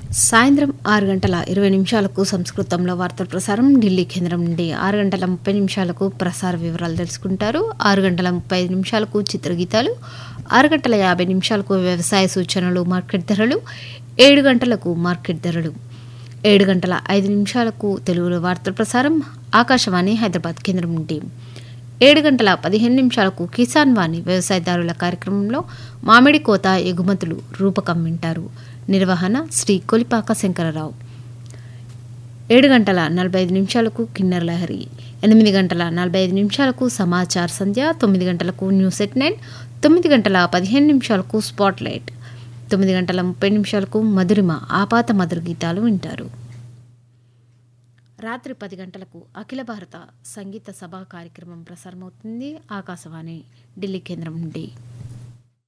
సాయంత్రం ఆరు గంటల ఇరవై నిమిషాలకు సంస్కృతంలో వార్తల ప్రసారం ఢిల్లీ కేంద్రం నుండి ఆరు గంటల ముప్పై నిమిషాలకు ప్రసార వివరాలు తెలుసుకుంటారు ఆరు గంటల ముప్పై ఐదు నిమిషాలకు చిత్రగీతాలు ఆరు గంటల యాభై నిమిషాలకు వ్యవసాయ సూచనలు మార్కెట్ ధరలు ఏడు గంటలకు మార్కెట్ ధరలు ఏడు గంటల ఐదు నిమిషాలకు తెలుగులో వార్తల ప్రసారం ఆకాశవాణి హైదరాబాద్ కేంద్రం నుండి ఏడు గంటల పదిహేను నిమిషాలకు కిసాన్ వాణి వ్యవసాయదారుల కార్యక్రమంలో మామిడి కోత ఎగుమతులు రూపకం వింటారు నిర్వహణ శ్రీ కొలిపాక శంకరరావు ఏడు గంటల నలభై ఐదు నిమిషాలకు కిన్నర్ లహరి ఎనిమిది గంటల నలభై ఐదు నిమిషాలకు సమాచార్ సంధ్య తొమ్మిది గంటలకు న్యూస్ ఎట్ నైన్ తొమ్మిది గంటల పదిహేను నిమిషాలకు స్పాట్ లైట్ తొమ్మిది గంటల ముప్పై నిమిషాలకు మధురిమ ఆపాత మధుర గీతాలు వింటారు రాత్రి పది గంటలకు అఖిల భారత సంగీత సభ కార్యక్రమం ప్రసారమవుతుంది ఆకాశవాణి ఢిల్లీ కేంద్రం నుండి